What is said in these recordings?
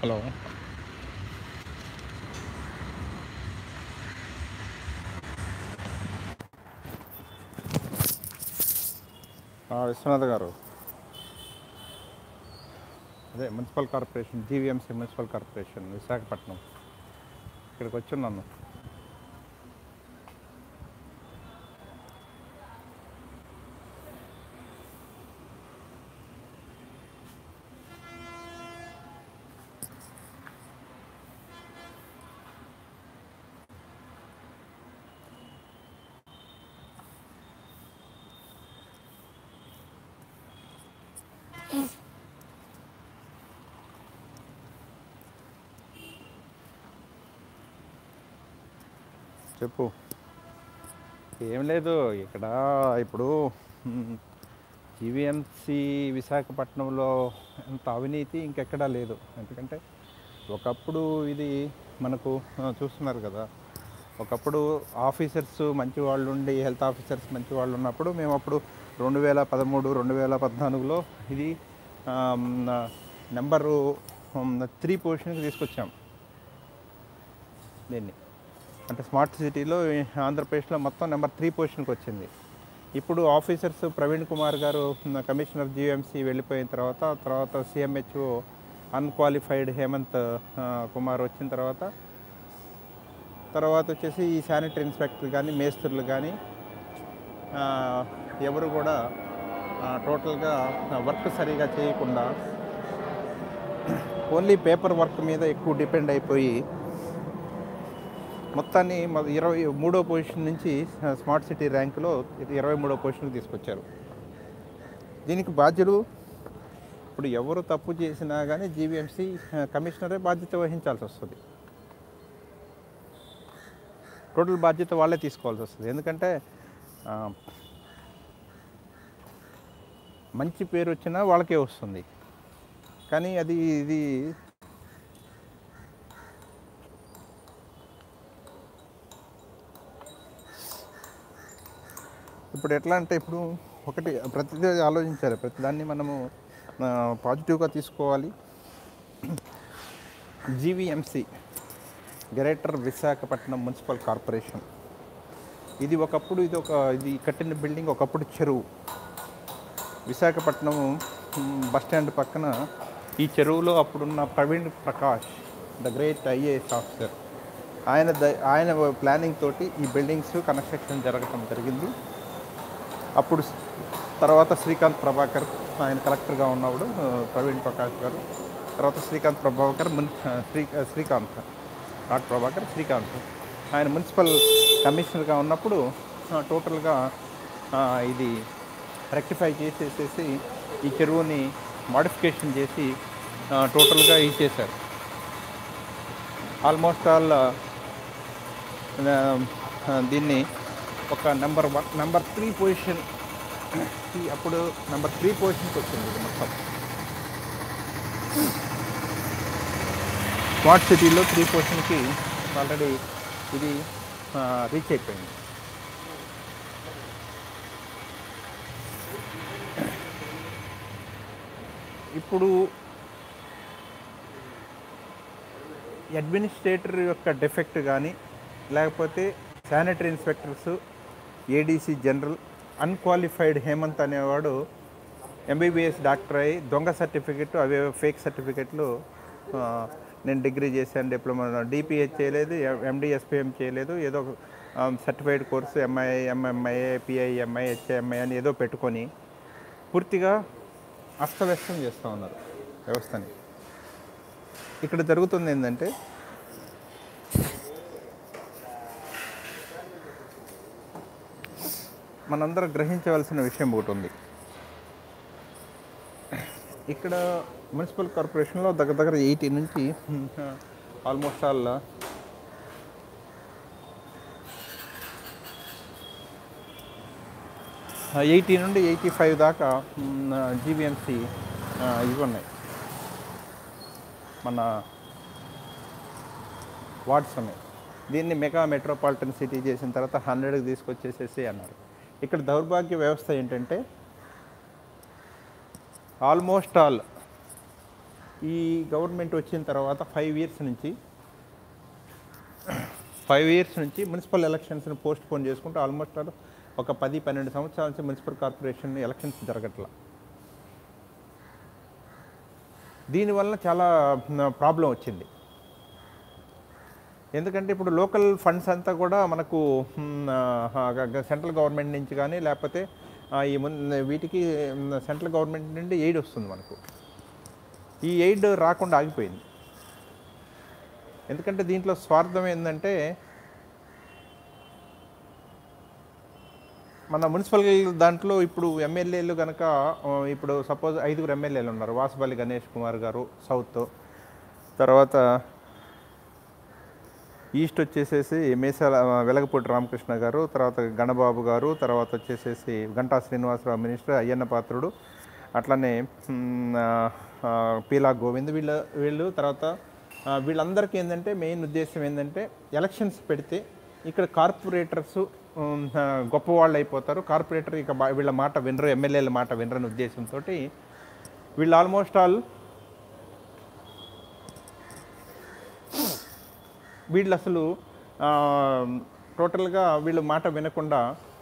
hello ఆ, విశ్వనాథ్ గారు అదే municipal corporation GVMC municipal corporation Visakhapatnam ఇక్కడికి వచ్చి ఉన్నాను చెప్పు ఏం లేదు ఇక్కడ ఇప్పుడు జీవీఎంసీ విశాఖపట్నంలో అంత అవినీతి ఇంకెక్కడా లేదు ఎందుకంటే ఒకప్పుడు ఇది మనకు ఆ, చూస్తున్నారు కదా ఒకప్పుడు ఆఫీసర్స్ మంచి వాళ్ళు ఉండి హెల్త్ ఆఫీసర్స్ మంచి వాళ్ళు ఉన్నప్పుడు మేము అప్పుడు రెండు వేల పదమూడు రెండు వేల పద్నాలుగులో ఇది నెంబరు త్రీ పొజిషన్కి తీసుకొచ్చాం దీన్ని అంటే స్మార్ట్ సిటీలో ఈ ఆంధ్రప్రదేశ్లో మొత్తం నెంబర్ త్రీ పొజిషన్కి వచ్చింది ఇప్పుడు ఆఫీసర్స్ ప్రవీణ్ కుమార్ గారు ఉన్న కమిషనర్ జీఎంసీ వెళ్ళిపోయిన తర్వాత తర్వాత సిఎంహెచ్ఓ అన్క్వాలిఫైడ్ హేమంత్ ఆ, కుమార్ వచ్చిన తర్వాత తర్వాత వచ్చేసి ఈ శానిటరీ ఇన్స్పెక్టర్ కానీ మేస్త్రులు కానీ ఆ, ఎవరు కూడా ఆ, టోటల్గా వర్క్ సరిగా చేయకుండా ఓన్లీ పేపర్ వర్క్ మీద ఎక్కువ డిపెండ్ అయిపోయి మొత్తాన్ని మొద- ఇరవై మూడో పొజిషన్ నుంచి ఆ, స్మార్ట్ సిటీ ర్యాంకులో ఇరవై మూడో పొజిషన్కి తీసుకొచ్చారు దీనికి బాధ్యులు ఇప్పుడు ఎవరు తప్పు చేసినా కానీ జీవీఎంసీ కమిషనరే బాధ్యత వహించాల్సి వస్తుంది టోటల్ బాధ్యత వాళ్ళే తీసుకోవాల్సి వస్తుంది ఎందుకంటే ఆ, మంచి పేరు వచ్చినా వాళ్ళకే వస్తుంది కానీ అది ఇది ఇప్పుడు ఎట్లా అంటే ఇప్పుడు ఒకటి ప్రతిదీ ఆలోచించాలి ప్రతిదాన్ని మనము ఆ, పాజిటివ్గా తీసుకోవాలి GVMC greater Visakhapatnam municipal corporation ఇది ఒకప్పుడు ఇది ఒక ఇది కట్టిన బిల్డింగ్ ఒకప్పుడు చెరువు విశాఖపట్నం మ్, బస్ స్టాండ్ పక్కన ఈ చెరువులో అప్పుడున్న Praveen Prakash the great IAS officer ఆయన ద ఆయన ప్లానింగ్ తోటి ఈ బిల్డింగ్స్ కన్స్ట్రక్షన్ జరగటం జరిగింది అప్పుడు స్- తర్వాత శ్రీకాంత్ ప్రభాకర్ ఆయన కలెక్టర్గా ఉన్నప్పుడు ఆ, ప్రవీణ్ ప్రకాష్ గారు తర్వాత శ్రీకాంత్ ప్రభాకర్ మున్ ఆ, శ్రీ ఆ, శ్రీకాంత్ నాట్ ప్రభాకర్ శ్రీకాంత్ ఆయన మున్సిపల్ కమిషనర్గా ఉన్నప్పుడు ఆ, టోటల్గా ఆ, ఇది రెక్టిఫై చేసేసేసి ఈ చెరువుని మాడిఫికేషన్ చేసి ఆ, టోటల్గా ఇచ్చేశారు ఆల్మోస్ట్ ఆల్ దీన్ని ఒక number one number three position అప్పుడు నెంబర్ త్రీ పొజిషన్కి వచ్చింది ఇది మొత్తం స్మార్ట్ సిటీలో త్రీ పొజిషన్కి ఆల్రెడీ ఇది రీచ్ అయిపోయింది ఇప్పుడు అడ్మినిస్ట్రేటర్ యొక్క డెఫెక్ట్ కానీ లేకపోతే sanitary inspectors ADC general unqualified Hemant అనేవాడు ఎంబీబీఎస్ డాక్టర్ అయి దొంగ సర్టిఫికెట్ అవే ఫేక్ సర్టిఫికెట్లు ఆ, నేను డిగ్రీ చేశాను డిప్లొమా డిపిహెచ్ చేయలేదు ఎండిఎస్పిఎం చేయలేదు ఏదో certified course MI MMIA PIMI HIMI అని ఏదో పెట్టుకొని పూర్తిగా అస్తవ్యస్తం చేస్తూ ఉన్నారు వ్యవస్థని ఇక్కడ జరుగుతుంది ఏంటంటే మనందరం గ్రహించవలసిన విషయం ఒకటి ఉంది ఇక్కడ మున్సిపల్ కార్పొరేషన్లో దగ్గర దగ్గర ఎయిటీ నుంచి ఆల్మోస్ట్ ఆల్ ఎయిటీ నుండి ఎయిటీ ఫైవ్ దాకా జీవీఎంసీ ఇవి ఉన్నాయి మన వార్డ్స్ ఉన్నాయి దీన్ని మెగా మెట్రోపాలిటన్ సిటీ చేసిన తర్వాత హండ్రెడ్కి తీసుకొచ్చేసేసి అన్నారు ఇక్కడ దౌర్భాగ్య వ్యవస్థ ఏంటంటే ఆల్మోస్ట్ ఆల్ ఈ గవర్నమెంట్ వచ్చిన తర్వాత ఫైవ్ ఇయర్స్ నుంచి ఫైవ్ ఇయర్స్ నుంచి మున్సిపల్ ఎలక్షన్స్ని పోస్ట్ పోన్ చేసుకుంటూ ఆల్మోస్ట్ ఆల్ ఒక పది పన్నెండు సంవత్సరాల నుంచి మున్సిపల్ కార్పొరేషన్ ఎలక్షన్స్ జరగట్లా దీనివల్ల చాలా ప్రాబ్లం వచ్చింది ఎందుకంటే ఇప్పుడు లోకల్ ఫండ్స్ అంతా కూడా మనకు సెంట్రల్ గవర్నమెంట్ నుంచి కానీ లేకపోతే ఆ, ఈ మున్ వీటికి సెంట్రల్ గవర్నమెంట్ నుండి ఎయిడ్ వస్తుంది మనకు ఈ ఎయిడ్ రాకుండా ఆగిపోయింది ఎందుకంటే దీంట్లో స్వార్థం ఏంటంటే మన మున్సిపల్ దాంట్లో ఇప్పుడు ఎమ్మెల్యేలు కనుక ఆ, ఇప్పుడు సపోజ్ ఐదుగురు ఎమ్మెల్యేలు ఉన్నారు వాసుపల్లి గణేష్ కుమార్ గారు సౌత్ తర్వాత ఈస్ట్ వచ్చేసేసి మేసాల వెలగపూడి రామకృష్ణ గారు తర్వాత గణబాబు గారు తర్వాత వచ్చేసేసి గంటా శ్రీనివాసరావు మినిస్టర్ అయ్యన్న పాత్రుడు అట్లనే మ్, ఆ, ఆ, పీలా గోవింద్ వీళ్ళ వీళ్ళు తర్వాత ఆ, వీళ్ళందరికీ ఏంటంటే మెయిన్ ఉద్దేశం ఏంటంటే ఎలక్షన్స్ పెడితే ఇక్కడ కార్పొరేటర్స్ గొప్పవాళ్ళు అయిపోతారు కార్పొరేటర్ ఇక బా- వీళ్ళ మాట వినరు ఎమ్మెల్యేల మాట వినరని ఉద్దేశంతో వీళ్ళు ఆల్మోస్ట్ ఆల్ వీళ్ళు అసలు ఆ, టోటల్గా వీళ్ళు మాట వినకుండా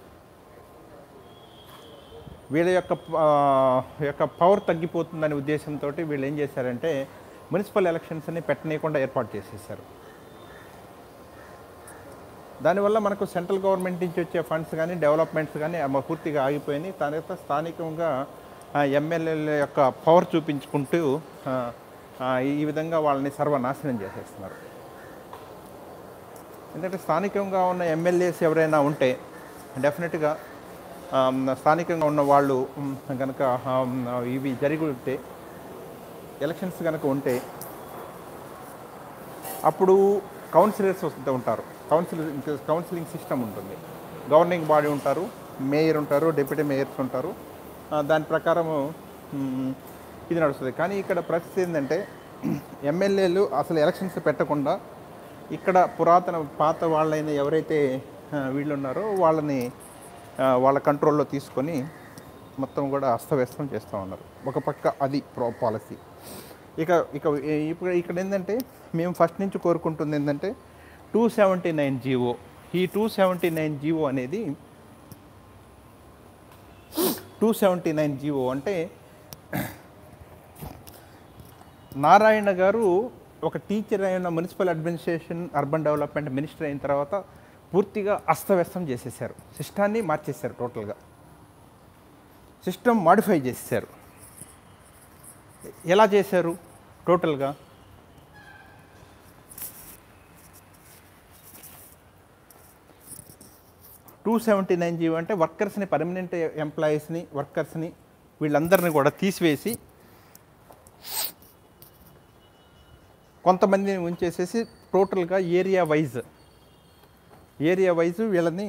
వీళ్ళ యొక్క ఆ, యొక్క పవర్ తగ్గిపోతుందనే ఉద్దేశంతో వీళ్ళు ఏం చేశారంటే మున్సిపల్ ఎలక్షన్స్ని పెట్టనీయకుండా ఏర్పాటు చేసేసారు దానివల్ల మనకు సెంట్రల్ గవర్నమెంట్ నుంచి వచ్చే ఫండ్స్ కానీ డెవలప్మెంట్స్ కానీ అమ్మ పూర్తిగా ఆగిపోయినాయి తర్వాత స్థానికంగా ఎమ్మెల్యేల యొక్క పవర్ చూపించుకుంటూ ఆ, ఆ, ఈ విధంగా వాళ్ళని సర్వనాశనం చేసేస్తున్నారు ఎందుకంటే స్థానికంగా ఉన్న ఎమ్మెల్యేస్ ఎవరైనా ఉంటే డెఫినెట్గా ఆమ్, స్థానికంగా ఉన్న వాళ్ళు ఉమ్, కనుక ఆమ్, ఇవి జరిగి ఉంటే ఎలక్షన్స్ కనుక ఉంటే అప్పుడు కౌన్సిలర్స్ వస్తూ ఉంటారు కౌన్సిల్ కౌన్సిలింగ్ సిస్టమ్ ఉంటుంది గవర్నింగ్ బాడీ ఉంటారు మేయర్ ఉంటారు డిప్యూటీ మేయర్స్ ఉంటారు ఆ, దాని ప్రకారము మ్, ఇది నడుస్తుంది కానీ ఇక్కడ పరిస్థితి ఏంటంటే ఎమ్మెల్యేలు అసలు ఎలక్షన్స్ పెట్టకుండా ఇక్కడ పురాతన పాత వాళ్ళైన ఎవరైతే ఆ, వీళ్ళు ఉన్నారో వాళ్ళని ఆ, వాళ్ళ కంట్రోల్లో తీసుకొని మొత్తం కూడా అస్తవ్యస్తం చేస్తూ ఉన్నారు ఒక పక్క అది ప్రో పాలసీ ఇక ఇక ఇప్పుడు ఇక్కడ ఏంటంటే మేము ఫస్ట్ నుంచి కోరుకుంటుంది ఏంటంటే టూ సెవెంటీ నైన్ జీవో ఈ టూ సెవెంటీ నైన్ జీవో అనేది టూ సెవెంటీ నైన్ జీవో అంటే నారాయణ గారు ఒక టీచర్ అయిన municipal administration urban development minister అయిన తర్వాత పూర్తిగా అస్తవ్యస్తం చేసేసారు సిస్టాన్ని మార్చేశారు టోటల్గా సిస్టమ్ మాడిఫై చేసేసారు ఎలా చేశారు టోటల్గా టూ సెవెంటీ నైన్ జీవో అంటే వర్కర్స్ని పర్మనెంట్ ఎంప్లాయీస్ని వర్కర్స్ని వీళ్ళందరినీ కూడా తీసివేసి కొంతమందిని ఉంచేసేసి టోటల్గా ఏరియా వైజ్ ఏరియా వైజ్ వీళ్ళని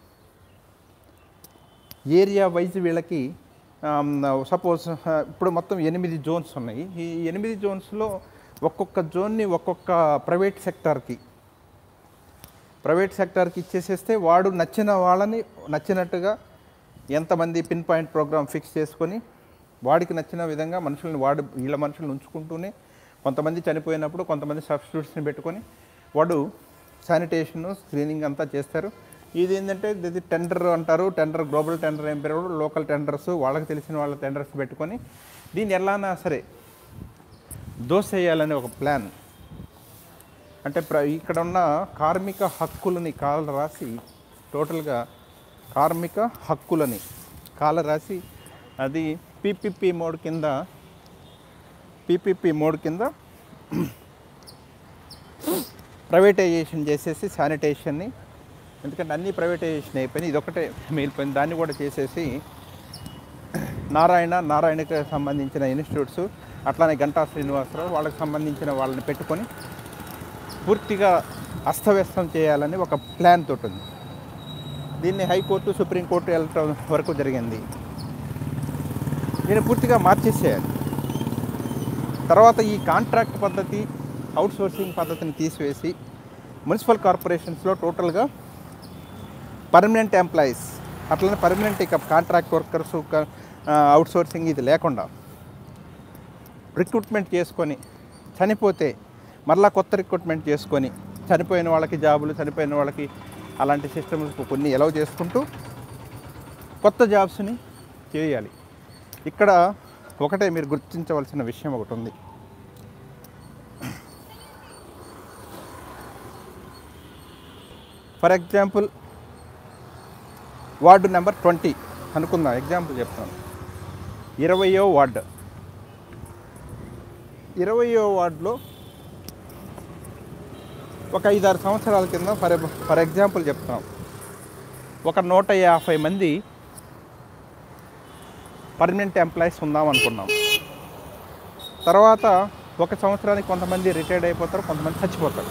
ఏరియా వైజ్ వీళ్ళకి సపోజ్ ఇప్పుడు మొత్తం ఎనిమిది జోన్స్ ఉన్నాయి ఈ ఎనిమిది జోన్స్లో ఒక్కొక్క జోన్ని ఒక్కొక్క ప్రైవేట్ సెక్టార్కి ప్రైవేట్ సెక్టార్కి ఇచ్చేసేస్తే వాడు నచ్చిన వాళ్ళని నచ్చినట్టుగా ఎంతమంది పిన్ పాయింట్ ప్రోగ్రామ్ ఫిక్స్ చేసుకొని వాడికి నచ్చిన విధంగా మనుషుల్ని వాడు వీళ్ళ మనుషులను ఉంచుకుంటూనే కొంతమంది చనిపోయినప్పుడు కొంతమంది సబ్స్టిట్యూట్స్ని పెట్టుకొని వాడు శానిటేషన్ స్క్రీనింగ్ అంతా చేస్తారు ఇది ఏంటంటే ఇది టెండర్ అంటారు టెండర్ గ్లోబల్ టెండర్ ఏం పేరు లోకల్ టెండర్స్ వాళ్ళకి తెలిసిన వాళ్ళ టెండర్స్ పెట్టుకొని దీన్ని ఎలానా సరే దోసేయాలని ఒక ప్లాన్ అంటే ప్ర ఇక్కడ ఉన్న కార్మిక హక్కులని కాల రాసి టోటల్గా కార్మిక హక్కులని కాల రాసి అది పీపీపీ మోడ్ కింద పీపీపీ మోడ్ కింద ప్రైవేటైజేషన్ చేసేసి శానిటేషన్ని ఎందుకంటే అన్నీ ప్రైవేటైజేషన్ అయిపోయినాయి ఇదొకటే మిగిలిపోయింది దాన్ని కూడా చేసేసి నారాయణ నారాయణకి సంబంధించిన ఇన్స్టిట్యూట్స్ అట్లానే గంటా శ్రీనివాసరావు వాళ్ళకి సంబంధించిన వాళ్ళని పెట్టుకొని పూర్తిగా అస్తవ్యస్తం చేయాలని ఒక ప్లాన్ తోటి ఉంది దీన్ని హైకోర్టు సుప్రీంకోర్టు వెళ్ళటం వరకు జరిగింది దీన్ని పూర్తిగా మార్చేసేయాలి తర్వాత ఈ కాంట్రాక్ట్ పద్ధతి అవుట్సోర్సింగ్ పద్ధతిని తీసివేసి మున్సిపల్ కార్పొరేషన్స్లో టోటల్గా పర్మనెంట్ ఎంప్లాయీస్ అట్లనే పర్మనెంట్ ఇక కాంట్రాక్ట్ వర్కర్స్ అవుట్సోర్సింగ్ ఇది లేకుండా రిక్రూట్మెంట్ చేసుకొని చనిపోతే మరలా కొత్త రిక్రూట్మెంట్ చేసుకొని చనిపోయిన వాళ్ళకి జాబులు చనిపోయిన వాళ్ళకి అలాంటి సిస్టమ్స్ కొన్ని ఎలవ్ చేసుకుంటూ కొత్త జాబ్స్ని చేయాలి ఇక్కడ ఒకటే మీరు గుర్తించవలసిన విషయం ఒకటి ఉంది for example ward number twenty అనుకుందాం ఎగ్జాంపుల్ చెప్తాను ఇరవయో వార్డు ఇరవయో వార్డులో ఒక ఐదారు సంవత్సరాల కింద ఫర్ ఫర్ ఎగ్జాంపుల్ చెప్తాం ఒక నూట యాభై మంది పర్మనెంట్ ఎంప్లాయీస్ ఉందాం అనుకున్నాం తర్వాత ఒక సంవత్సరానికి కొంతమంది రిటైర్డ్ అయిపోతారు కొంతమంది చచ్చిపోతారు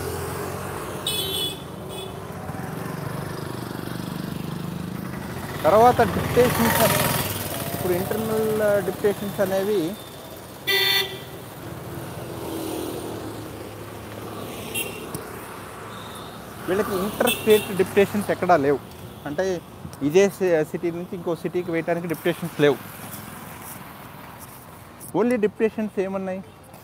తర్వాత డిప్టేషన్స్ అనే ఇప్పుడు ఇంటర్నల్ డిప్టేషన్స్ అనేవి వీళ్ళకి ఇంటర్ స్టేట్ డిప్టేషన్స్ ఎక్కడా లేవు అంటే ఇదే సిటీ నుంచి ఇంకో సిటీకి వేయడానికి డిప్టేషన్స్ లేవు ఓన్లీ డిప్టేషన్స్ ఏమున్నాయి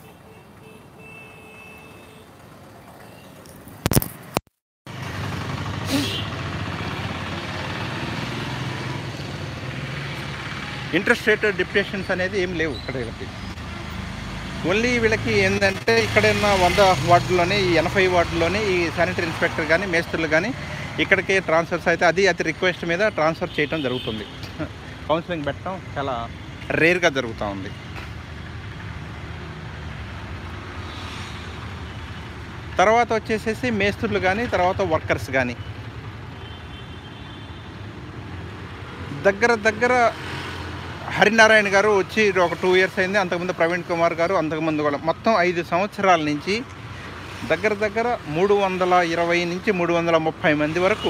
ఇంటర్ స్టేట్ డిప్టేషన్స్ అనేది ఏం లేవు ఇక్కడ వీళ్ళకి ఓన్లీ వీళ్ళకి ఏంటంటే ఇక్కడ ఉన్న వంద వార్డులోనే ఈ ఎనభై వార్డులోనే ఈ శానిటరీ ఇన్స్పెక్టర్ కానీ మేస్త్రులు కానీ ఇక్కడికి ట్రాన్స్ఫర్స్ అయితే అది అతి రిక్వెస్ట్ మీద ట్రాన్స్ఫర్ చేయడం జరుగుతుంది కౌన్సిలింగ్ పెట్టడం చాలా రేర్గా జరుగుతూ ఉంది తర్వాత వచ్చేసేసి మేస్త్రులు కానీ తర్వాత వర్కర్స్ కానీ దగ్గర దగ్గర హరినారాయణ గారు వచ్చి ఒక టూ ఇయర్స్ అయింది అంతకుముందు ప్రవీణ్ కుమార్ గారు అంతకుముందు కూడా మొత్తం ఐదు సంవత్సరాల నుంచి దగ్గర దగ్గర మూడు వందల ఇరవై నుంచి మూడు వందల ముప్పై మంది వరకు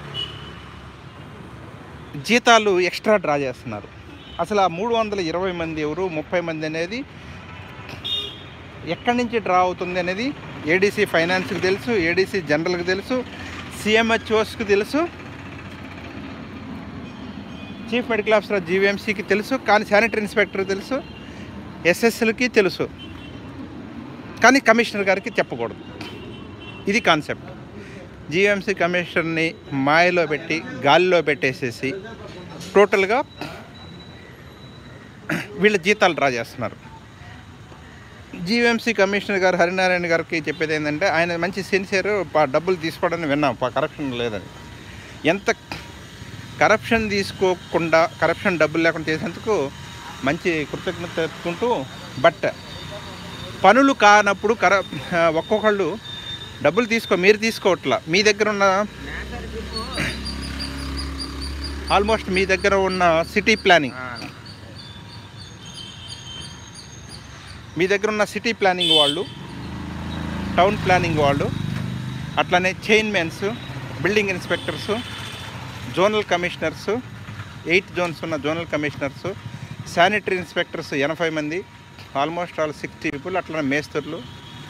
జీతాలు ఎక్స్ట్రా డ్రా చేస్తున్నారు అసలు ఆ మూడు వందల ఇరవై మంది ఎవరు ముప్పై మంది అనేది ఎక్కడి నుంచి డ్రా అవుతుంది అనేది ఏడీసీ ఫైనాన్స్కి తెలుసు ఏడీసీ జనరల్కి తెలుసు సిఎంహెచ్ఓస్కి తెలుసు చీఫ్ మెడికల్ ఆఫీసర్ జీవీఎంసీకి తెలుసు కానీ శానిటరీ ఇన్స్పెక్టర్ తెలుసు ఎస్ఎస్ఎల్కి తెలుసు కానీ కమిషనర్ గారికి చెప్పకూడదు ఇది కాన్సెప్ట్ జీఎంసీ కమిషనర్ని మాయలో పెట్టి గాలిలో పెట్టేసేసి టోటల్గా వీళ్ళ జీతాలు డ్రా చేస్తున్నారు జీవీఎంసీ కమిషనర్ గారు హరినారాయణ గారికి చెప్పేది ఏంటంటే ఆయన మంచి సిన్సియర్ డబ్బులు తీసుకోవడానికి విన్నాం కరప్షన్ లేదని ఎంత కరప్షన్ తీసుకోకుండా కరప్షన్ డబ్బులు లేకుండా చేసేందుకు మంచి కృతజ్ఞత తెలుపుకుంటూ బట్ పనులు కానప్పుడు కర ఒక్కొక్కళ్ళు డబ్బులు తీసుకో మీరు తీసుకోవట్లా మీ దగ్గర ఉన్న ఆల్మోస్ట్ మీ దగ్గర ఉన్న సిటీ ప్లానింగ్ మీ దగ్గర ఉన్న సిటీ ప్లానింగ్ వాళ్ళు టౌన్ ప్లానింగ్ వాళ్ళు అట్లానే chainmens building inspectors zonal commissioners eight zones ఉన్న జోనల్ కమిషనర్స్ శానిటరీ ఇన్స్పెక్టర్స్ ఎనభై మంది ఆల్మోస్ట్ ఆల్ సిక్స్టీ పీపుల్ అట్లా మేస్తర్లు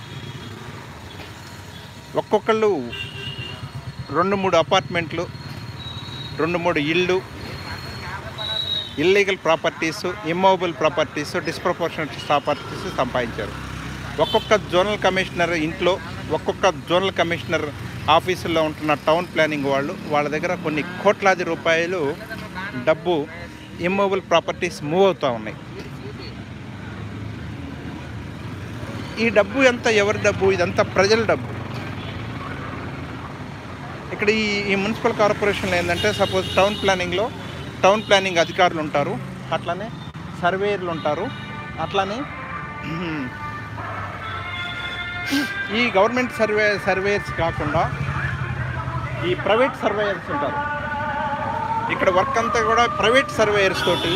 ఒక్కొక్కళ్ళు రెండు మూడు అపార్ట్మెంట్లు రెండు మూడు ఇళ్ళు illegal properties immovable properties disproportionate properties సంపాదించారు ఒక్కొక్క జోనల్ కమిషనర్ ఇంట్లో ఒక్కొక్క జోనల్ కమిషనర్ ఆఫీసుల్లో ఉంటున్న టౌన్ ప్లానింగ్ వాళ్ళు వాళ్ళ దగ్గర కొన్ని కోట్లాది రూపాయలు డబ్బు ఇమ్మూవబుల్ ప్రాపర్టీస్ మూవ్ అవుతూ ఉన్నాయి ఈ డబ్బు ఎంత ఎవరి డబ్బు ఇదంతా ప్రజల డబ్బు ఇక్కడ ఈ ఈ మున్సిపల్ కార్పొరేషన్లో ఏంటంటే సపోజ్ టౌన్ ప్లానింగ్లో టౌన్ ప్లానింగ్ అధికారులు ఉంటారు అట్లానే సర్వేయర్లు ఉంటారు అట్లానే ఈ గవర్నమెంట్ సర్వే సర్వేయర్స్ కాకుండా ఈ ప్రైవేట్ సర్వేయర్స్ ఉంటారు ఇక్కడ వర్క్ అంతా కూడా ప్రైవేట్ సర్వేయర్స్ తోటి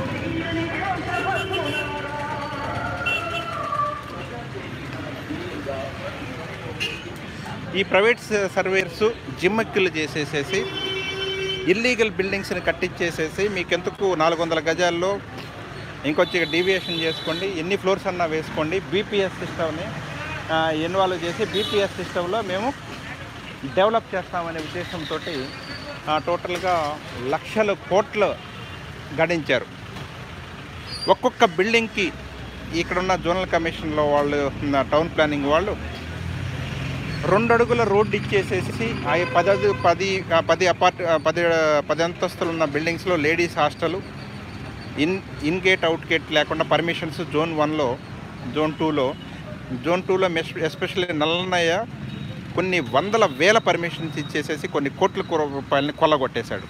ఈ ప్రైవేట్ సర్వేయర్స్ జిమ్మెక్కులు చేసేసేసి ఇల్లీగల్ బిల్డింగ్స్ని కట్టించేసేసి మీకు ఎందుకు నాలుగు వందల గజాల్లో ఇంకొచ్చి డీవియేషన్ చేసుకోండి ఎన్ని ఫ్లోర్స్ అన్నా వేసుకోండి బీపీఎస్ సిస్టమ్ని ఇన్వాల్వ్ చేసి బీపీఎస్ సిస్టంలో మేము డెవలప్ చేస్తామనే ఉద్దేశంతో టోటల్గా లక్షల కోట్లు గడించారు ఒక్కొక్క బిల్డింగ్కి ఇక్కడ ఉన్న జోనల్ కమిషన్లో వాళ్ళు ఉన్న టౌన్ ప్లానింగ్ వాళ్ళు రెండు అడుగుల రోడ్డు ఇచ్చేసేసి ఆ పది అదు- పది ఆ పది అపార్ట్ ఆ పది పది అంతస్తులు ఉన్న బిల్డింగ్స్లో ladies hostel in in gate out gate లేకుండా పర్మిషన్స్ జోన్ వన్లో జోన్ టూలో జోన్ టూలో ఎస్పెషల్లీ నల్లనయ్య కొన్ని వందల వేల పర్మిషన్స్ ఇచ్చేసేసి కొన్ని కోట్ల కూ- రూపాయలని కొల్లగొట్టేశాడు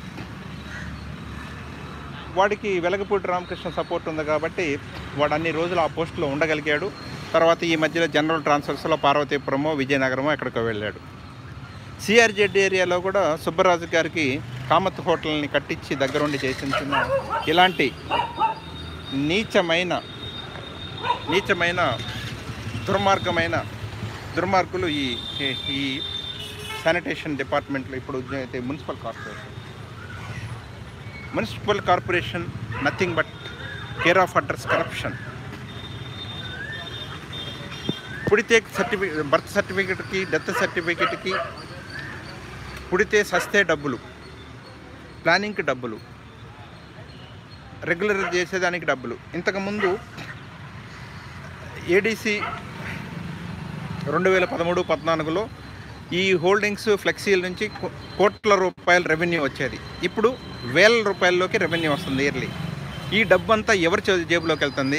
వాడికి వెలగపూడి రామకృష్ణ సపోర్ట్ ఉంది కాబట్టి వాడు అన్ని రోజులు ఆ పోస్టులో ఉండగలిగాడు తర్వాత ఈ మధ్యలో జనరల్ ట్రాన్స్ఫర్స్లో పార్వతీపురమో విజయనగరమో ఎక్కడికో వెళ్ళాడు సిఆర్జెడ్ ఏరియాలో కూడా సుబ్బరాజు గారికి కామత్ హోటల్ని కట్టించి దగ్గరుండి చేసిన ఇలాంటి నీచమైన నీచమైన దుర్మార్గమైన దుర్మార్గులు ఈ ఈ- ఈ శానిటేషన్ డిపార్ట్మెంట్లో ఇప్పుడు అయితే municipal corporation municipal corporation nothing but care of address corruption పుడితే సర్టిఫికేట్ బర్త్ సర్టిఫికేట్కి డెత్ సర్టిఫికేట్కి పుడితే సస్తే డబ్బులు ప్లానింగ్కి డబ్బులు రెగ్యులర్ చేసేదానికి డబ్బులు ఇంతకుముందు ఏడీసీ రెండు వేల పదమూడు పద్నాలుగులో ఈ హోల్డింగ్స్ ఫ్లెక్సీల నుంచి కో- కోట్ల రూపాయల రెవెన్యూ వచ్చేది ఇప్పుడు వేల రూపాయల్లోకి రెవెన్యూ వస్తుంది ఇయర్లీ ఈ డబ్బు అంతా ఎవరి చే- జేబులోకి వెళ్తుంది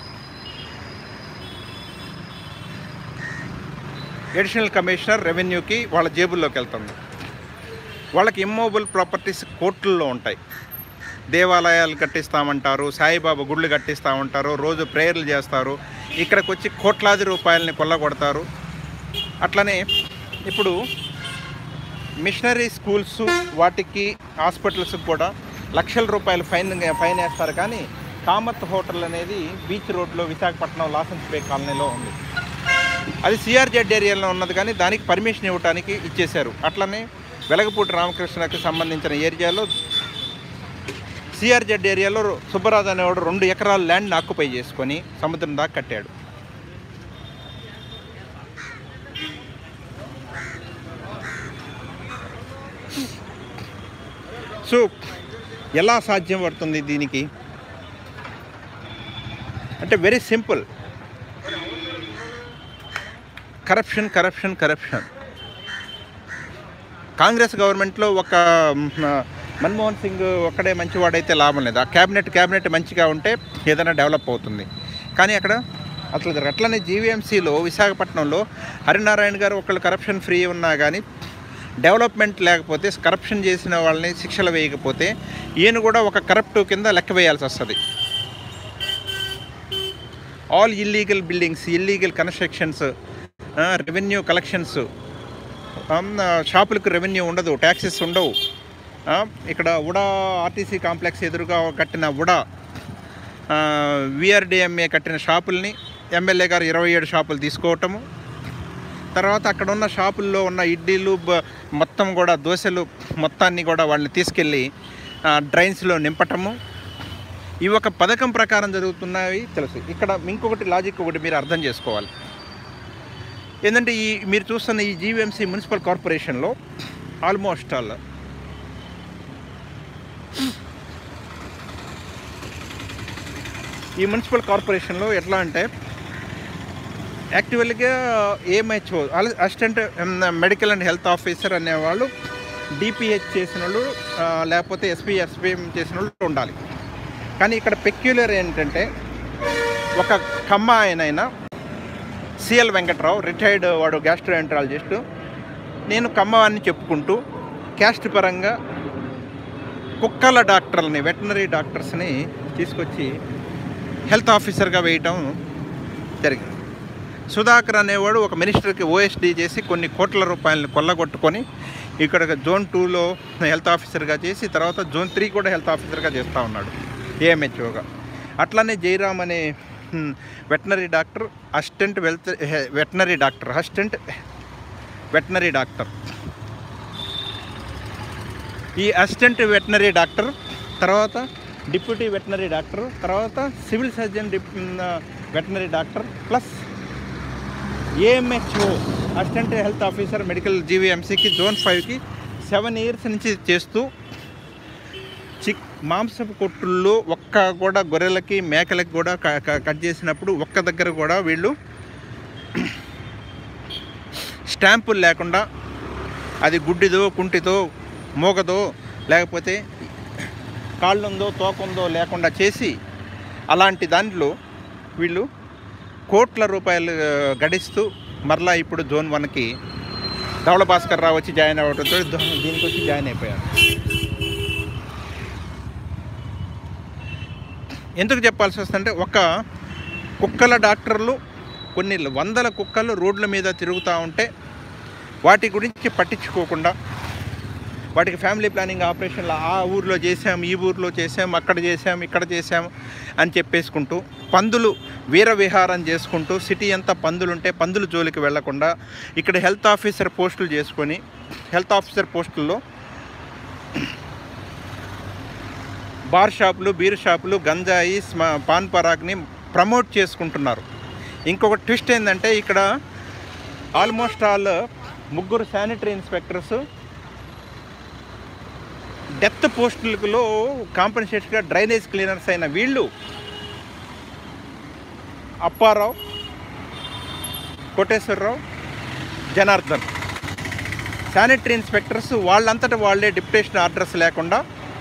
అడిషనల్ కమిషనర్ రెవెన్యూకి వాళ్ళ జేబుల్లోకి వెళ్తుంది వాళ్ళకి ఇమ్మోబుల్ ప్రాపర్టీస్ కోట్లలో ఉంటాయి దేవాలయాలు కట్టిస్తామంటారు సాయిబాబా గుళ్ళు కట్టిస్తామంటారు రోజు ప్రేయర్లు చేస్తారు ఇక్కడికి వచ్చి కోట్లాది రూపాయలని కొల్లగొడతారు అట్లనే ఇప్పుడు మిషనరీ స్కూల్స్ వాటికి హాస్పిటల్స్కి కూడా లక్షల రూపాయలు ఫైన్ ఫైన్ వేస్తారు కానీ కామత్ హోటల్ అనేది బీచ్ రోడ్లో విశాఖపట్నం లాసెన్స్ బే కాలనీలో ఉంది అది సిఆర్జెడ్ ఏరియాలో ఉన్నది కానీ దానికి పర్మిషన్ ఇవ్వడానికి ఇచ్చేశారు అట్లనే వెలగపూడి రామకృష్ణకి సంబంధించిన ఏరియాలో సిఆర్జెడ్ ఏరియాలో సుబ్బరాజు అనేవాడు రెండు ఎకరాల ల్యాండ్ని ఆక్యుపై చేసుకొని సముద్రం దాకా కట్టాడు సో ఎలా సాధ్యం పడుతుంది దీనికి అంటే very simple corruption corruption corruption Congress గవర్నమెంట్లో ఒక మ్, మన్మోహన్ సింగ్ ఒక్కడే మంచివాడైతే లాభం లేదు ఆ క్యాబినెట్ క్యాబినెట్ మంచిగా ఉంటే ఏదైనా డెవలప్ అవుతుంది కానీ అక్కడ అట్లా జరగదు అట్లనే జీవీఎంసీలో విశాఖపట్నంలో హరినారాయణ గారు ఒకళ్ళు కరప్షన్ ఫ్రీ ఉన్నా కానీ డెవలప్మెంట్ లేకపోతే కరప్షన్ చేసిన వాళ్ళని శిక్షలు వేయకపోతే ఈయన కూడా ఒక కరప్ట్ కింద లెక్క వేయాల్సి వస్తుంది all illegal buildings illegal constructions revenue collections షాపులకు రెవెన్యూ ఉండదు ట్యాక్సెస్ ఉండవు ఆ, ఇక్కడ ఉడా ఆర్టీసీ కాంప్లెక్స్ ఎదురుగా కట్టిన ఉడా విఆర్డిఎంఏ కట్టిన షాపుల్ని ఎమ్మెల్యే గారు ఇరవై ఏడు షాపులు తీసుకోవటము తర్వాత అక్కడ ఉన్న షాపుల్లో ఉన్న ఇడ్లీలు బ- మొత్తం కూడా దోశలు మొత్తాన్ని కూడా వాళ్ళని తీసుకెళ్ళి ఆ, డ్రైన్స్లో నింపటము ఇవి ఒక పథకం ప్రకారం జరుగుతున్నవి తెలుసు ఇక్కడ ఇంకొకటి లాజిక్ ఒకటి మీరు అర్థం చేసుకోవాలి ఏంటంటే ఈ మీరు చూస్తున్న ఈ జీవీఎంసీ మున్సిపల్ కార్పొరేషన్లో ఆల్మోస్ట్ ఆల్ ఈ మున్సిపల్ కార్పొరేషన్లో ఎట్లా అంటే యాక్చువల్గా AMHO assistant medical and health officer అనేవాళ్ళు డిపిహెచ్ చేసిన వాళ్ళు ఆ, లేకపోతే ఎస్పీ ఎస్పీఎం చేసిన వాళ్ళు ఉండాలి కానీ ఇక్కడ పెక్యులర్ ఏంటంటే ఒక కమ్మ ఆయనైనా సిఎల్ వెంకట్రావు రిటైర్డ్ వాడు గ్యాస్ట్రోఎంట్రాలజిస్ట్ నేను కమ్మవాన్ని చెప్పుకుంటూ క్యాస్ట్ పరంగా కుక్కల డాక్టర్లని వెటనరీ డాక్టర్స్ని తీసుకొచ్చి హెల్త్ ఆఫీసర్గా వేయటం జరిగింది సుధాకర్ అనేవాడు ఒక మినిస్టర్కి ఓఎస్డీ చేసి కొన్ని కోట్ల రూపాయలని కొల్లగొట్టుకొని ఇక్కడ జోన్ టూలో హెల్త్ ఆఫీసర్గా చేసి తర్వాత జోన్ త్రీ కూడా హెల్త్ ఆఫీసర్గా చేస్తూ ఉన్నాడు ఏఎంహెచ్ఓగా అట్లానే జయరామ్ అనే హ్మ్, వెటనరీ డాక్టర్ అసిస్టెంట్ వెల్త్ హె- veterinary doctor assistant veterinary doctor ఈ అసిస్టెంట్ వెటనరీ డాక్టర్ తర్వాత డిప్యూటీ వెటనరీ డాక్టర్ తర్వాత సివిల్ సర్జన్ డిప్ veterinary doctor plus AMHO assistant health officer medical జీవీఎంసీకి జోన్ ఫైవ్కి సెవెన్ ఇయర్స్ నుంచి చేస్తూ చిక్ మాంసపు కొట్టుల్లో ఒక్క కూడా గొర్రెలకి మేకలకి కూడా క- క- కట్ చేసినప్పుడు ఒక్క దగ్గర కూడా వీళ్ళు స్టాంపులు లేకుండా అది గుడ్డిదో కుంటిదో మోగదో లేకపోతే కాళ్ళుందో తోకుందో లేకుండా చేసి అలాంటి దాంట్లో వీళ్ళు కోట్ల రూపాయలు ఆ, గడిస్తూ మరలా ఇప్పుడు జోన్ వన్కి ధవళ భాస్కర్ రావు వచ్చి జాయిన్ అవ్వడంతో దో- దీనికి వచ్చి జాయిన్ అయిపోయారు ఎందుకు చెప్పాల్సి వస్తుందంటే ఒక కుక్కల డాక్టర్లు కొన్ని వందల కుక్కలు రోడ్ల మీద తిరుగుతూ ఉంటే వాటి గురించి పట్టించుకోకుండా వాటికి ఫ్యామిలీ ప్లానింగ్ ఆపరేషన్లు ఆ ఊర్లో చేసాం ఈ ఊర్లో చేసాం అక్కడ చేసాం ఇక్కడ చేసాం అని చెప్పేసుకుంటూ పందులు వీర విహారం చేసుకుంటూ సిటీ అంతా పందులు ఉంటే పందులు జోలికి వెళ్లకుండా ఇక్కడ హెల్త్ ఆఫీసర్ పోస్టులు చేసుకొని హెల్త్ ఆఫీసర్ పోస్టుల్లో బార్ షాపులు బీర్ షాపులు గంజాయి స్మ పాన్ పరాగ్ని ప్రమోట్ చేసుకుంటున్నారు ఇంకొక ట్విస్ట్ ఏంటంటే ఇక్కడ ఆల్మోస్ట్ ఆల్ ముగ్గురు శానిటరీ ఇన్స్పెక్టర్స్ డెత్ పోస్టులలో కాంపన్సేట్గా డ్రైనేజ్ క్లీనర్స్ అయిన వీళ్ళు అప్పారావు కోటేశ్వరరావు జనార్దన్ శానిటరీ ఇన్స్పెక్టర్స్ వాళ్ళంతటా వాళ్ళే డిప్యుటేషన్ ఆర్డర్స్ లేకుండా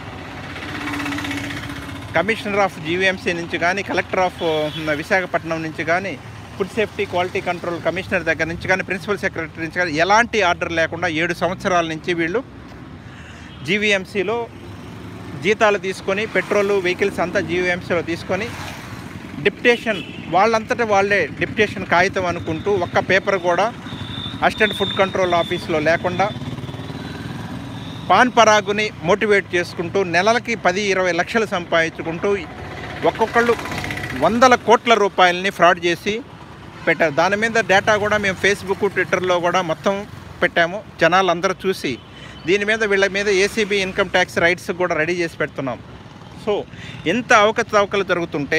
కమిషనర్ ఆఫ్ జీవీఎంసీ నుంచి కానీ కలెక్టర్ ఆఫ్ విశాఖపట్నం నుంచి కానీ food safety quality control commissioner దగ్గర నుంచి కానీ ప్రిన్సిపల్ సెక్రటరీ నుంచి కానీ ఎలాంటి ఆర్డర్ లేకుండా ఏడు సంవత్సరాల నుంచి వీళ్ళు జీవీఎంసీలో జీతాలు తీసుకొని పెట్రోల్ వెహికల్స్ అంతా జీవీఎంసీలో తీసుకొని డిప్యుటేషన్ వాళ్ళంతటా వాళ్ళే డిప్యుటేషన్ కాగితం అనుకుంటూ ఒక్క పేపర్ కూడా అసిస్టెంట్ ఫుడ్ కంట్రోల్ ఆఫీస్లో లేకుండా పాన్ పరాగుని మోటివేట్ చేసుకుంటూ నెలలకి పది ఇరవై లక్షలు సంపాదించుకుంటూ ఒక్కొక్కళ్ళు వందల కోట్ల రూపాయలని ఫ్రాడ్ చేసి పెట్టారు దాని మీద డేటా కూడా మేము ఫేస్బుక్ ట్విట్టర్లో కూడా మొత్తం పెట్టాము జనాలు అందరూ చూసి దీని మీద వీళ్ళ మీద ఏసీబీ ఇన్కమ్ ట్యాక్స్ రైట్స్ కూడా రెడీ చేసి పెడుతున్నాం సో ఎంత అవకతవకలు జరుగుతుంటే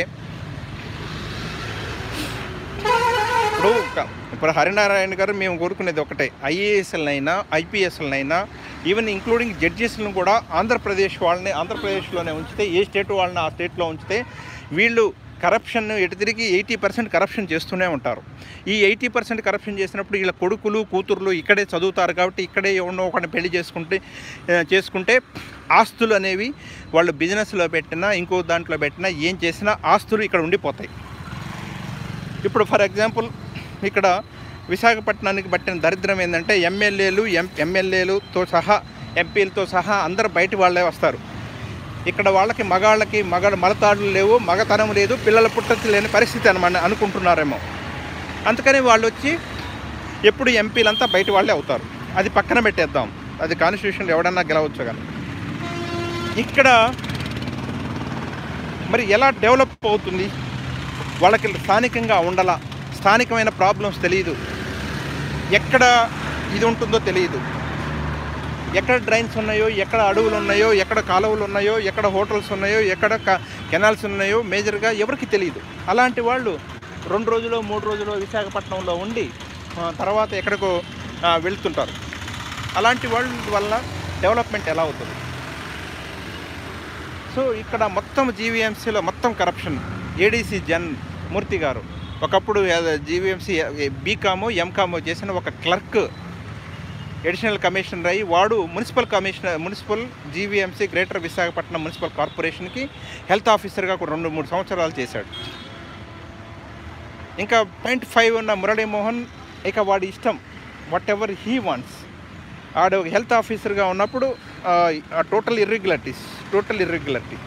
ఇప్పుడు ఒక- ఇప్పుడు హరినారాయణ గారు మేము కోరుకునేది ఒకటే ఐఏఎస్ఎల్నైనా ఐపీఎస్ఎల్నైనా ఈవెన్ ఇంక్లూడింగ్ జడ్జెస్లను కూడా ఆంధ్రప్రదేశ్ వాళ్ళని ఆంధ్రప్రదేశ్లోనే ఉంచితే ఏ స్టేట్ వాళ్ళని ఆ స్టేట్లో ఉంచితే వీళ్ళు కరప్షన్ ఎటు తిరిగి ఎయిటీ పర్సెంట్ కరప్షన్ చేస్తూనే ఉంటారు ఈ ఎయిటీ పర్సెంట్ కరప్షన్ చేసినప్పుడు వీళ్ళ కొడుకులు కూతుర్లు ఇక్కడే చదువుతారు కాబట్టి ఇక్కడే ఎవరినో ఒకరిని పెళ్లి చేసుకుంటే ఆ, చేసుకుంటే ఆస్తులు అనేవి వాళ్ళు బిజినెస్లో పెట్టినా ఇంకో దాంట్లో పెట్టినా ఏం చేసినా ఆస్తులు ఇక్కడ ఉండిపోతాయి ఇప్పుడు ఫర్ ఎగ్జాంపుల్ ఇక్కడ విశాఖపట్నానికి పట్టిన దరిద్రం ఏంటంటే ఎమ్మెల్యేలు ఎం ఎమ్మెల్యేలుతో సహా ఎంపీలతో సహా అందరు బయట వాళ్ళే వస్తారు ఇక్కడ వాళ్ళకి మగాళ్ళకి మగ మలతాడులు లేవు మగతనం లేదు పిల్లల పుట్టచ్చు లేని పరిస్థితి అనమాట అనుకుంటున్నారేమో అందుకని వాళ్ళు వచ్చి ఎప్పుడు ఎంపీలంతా బయట వాళ్ళే అవుతారు అది పక్కన పెట్టేద్దాం అది కాన్స్టిట్యూషన్ ఎవడన్నా గెలవచ్చు కానీ ఇక్కడ మరి ఎలా డెవలప్ అవుతుంది వాళ్ళకి స్థానికంగా ఉండాలా స్థానికమైన ప్రాబ్లమ్స్ తెలియదు ఎక్కడ ఇది ఉంటుందో తెలియదు ఎక్కడ డ్రైన్స్ ఉన్నాయో ఎక్కడ అడవులు ఉన్నాయో ఎక్కడ కాలువలు ఉన్నాయో ఎక్కడ హోటల్స్ ఉన్నాయో ఎక్కడ క- కెనాల్స్ ఉన్నాయో మేజర్గా ఎవరికి తెలియదు అలాంటి వాళ్ళు రెండు రోజులు మూడు రోజులు విశాఖపట్నంలో ఉండి ఆ, తర్వాత ఎక్కడికో ఆ, వెళ్తుంటారు అలాంటి వాళ్ళ వల్ల డెవలప్మెంట్ ఎలా అవుతుంది సో ఇక్కడ మొత్తం జీవీఎంసీలో మొత్తం కరప్షన్ ఏడీసీ జన్ మూర్తి గారు ఒకప్పుడు జీవీఎంసీ బీకాము ఎంకాము చేసిన ఒక క్లర్క్ ఎడిషనల్ కమిషనర్ అయ్యి వాడు municipal commissioner municipal GVMC greater Visakhapatnam municipal కార్పొరేషన్కి హెల్త్ ఆఫీసర్గా ఒక రెండు మూడు సంవత్సరాలు చేశాడు ఇంకా పాయింట్ ఫైవ్ ఉన్న మురళీమోహన్ ఇక వాడి ఇష్టం వాట్ ఎవర్ హీ వాంట్స్ ఆడు హెల్త్ ఆఫీసర్గా ఉన్నప్పుడు total irregularities total irregularity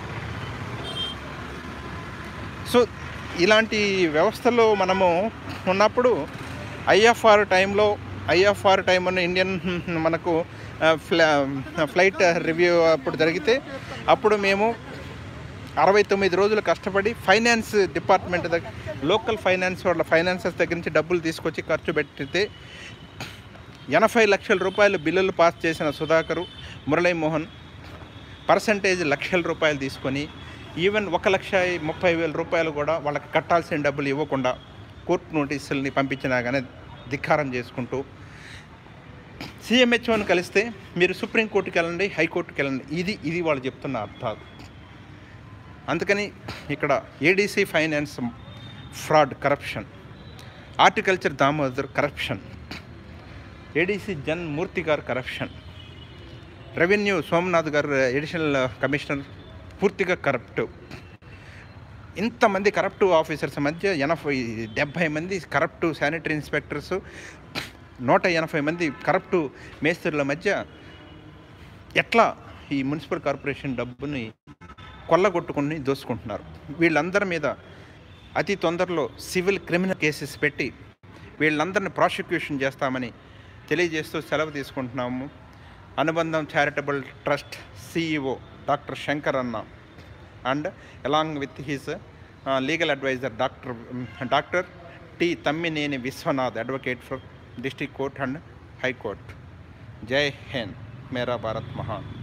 so ఇలాంటి వ్యవస్థలో మనము ఉన్నప్పుడు ఐఎఫ్ఆర్ టైంలో ఐఎఫ్ఆర్ టైం అన్న ఇండియన్ మనకు ఆ, ఫ్లా ఫ్లైట్ రివ్యూ అప్పుడు జరిగితే అప్పుడు మేము అరవై తొమ్మిది రోజులు కష్టపడి ఫైనాన్స్ డిపార్ట్మెంట్ దగ్గర లోకల్ ఫైనాన్స్ వాళ్ళ ఫైనాన్సెస్ దగ్గర నుంచి డబ్బులు తీసుకొచ్చి ఖర్చు పెట్టితే ఎనభై లక్షల రూపాయలు బిల్లులు పాస్ చేసిన సుధాకరు మురళీమోహన్ పర్సంటేజ్ లక్షల రూపాయలు తీసుకొని ఈవెన్ ఒక లక్ష ముప్పై వేల రూపాయలు కూడా వాళ్ళకి కట్టాల్సిన డబ్బులు ఇవ్వకుండా కోర్టు నోటీసుల్ని పంపించినా కానీ ధిక్కారం చేసుకుంటూ సిఎంహెచ్ఓని కలిస్తే మీరు సుప్రీంకోర్టుకి వెళ్ళండి హైకోర్టుకి వెళ్ళండి ఇది ఇది వాళ్ళు చెప్తున్న అర్థాలు అందుకని ఇక్కడ ADC finance fraud corruption horticulture Damodar corruption ADC జన్ మూర్తి గారు కరప్షన్ రెవెన్యూ సోమనాథ్ గారు ఎడిషనల్ కమిషనర్ పూర్తిగా కరప్ట్ ఇంతమంది కరప్ట్ ఆఫీసర్స్ మధ్య ఎనభై డెబ్భై మంది కరప్ట్ శానిటరీ ఇన్స్పెక్టర్స్ నూట ఎనభై మంది కరప్ట్ మేస్త్రుల మధ్య ఎట్లా ఈ మున్సిపల్ కార్పొరేషన్ డబ్బుని కొల్లగొట్టుకుని దోసుకుంటున్నారు వీళ్ళందరి మీద అతి తొందరలో సివిల్ క్రిమినల్ కేసెస్ పెట్టి వీళ్ళందరిని ప్రాసిక్యూషన్ చేస్తామని తెలియజేస్తూ సెలవు తీసుకుంటున్నాము Anubandham charitable trust CEO doctor Shankar అన్న and along with his legal adviser doctor doctor T Tammineni Viswanath advocate for district court and high court జై హింద్ మేరా భారత్ మహాన్